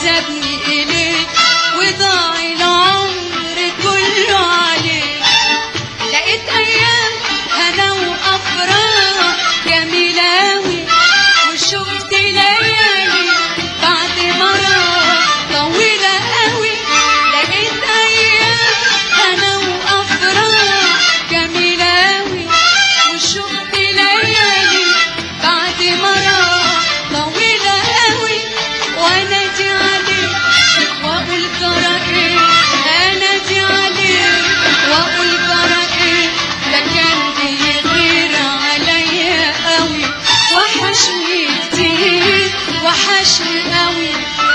سابني إليك وضاع العمر كله عليك لقيت أيام هنا وأفراح جميلة أوي وشفت ليالي بعد مرة طويلة أوي لقيت أيام هنا وأفراح جميلة أوي وشفت ليالي بعد مرة طويلة أوي وأنادي عليك وأقول جرى إيه أنادي عليك وأقول جرى إيه ده كان بيغير عليا قوي وحشني كتير وحشني قوي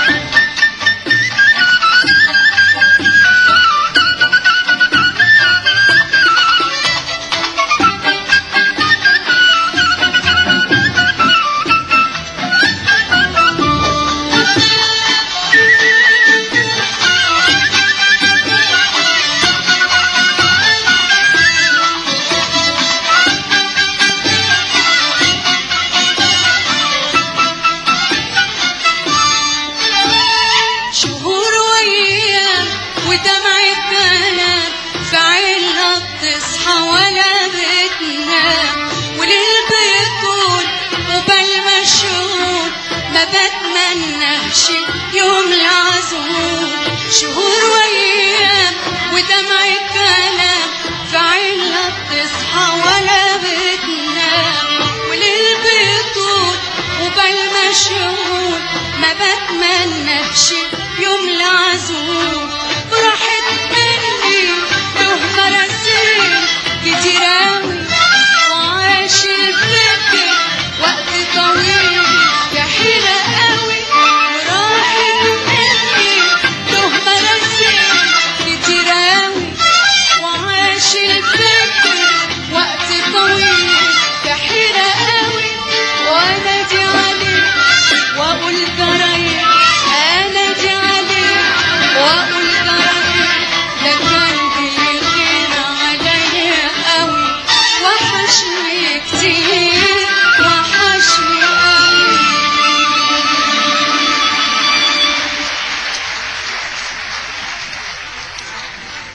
شهور وايام ودمعة كلام في عينها بتصحى ولا بتنام وليل بيطول وبال مشغول ما بتمناش يوم العزول شهور وايام ودمعة كلام في عينها بتصحى ولا بتنام وليل بيطول وبال مشغول ما بتمناش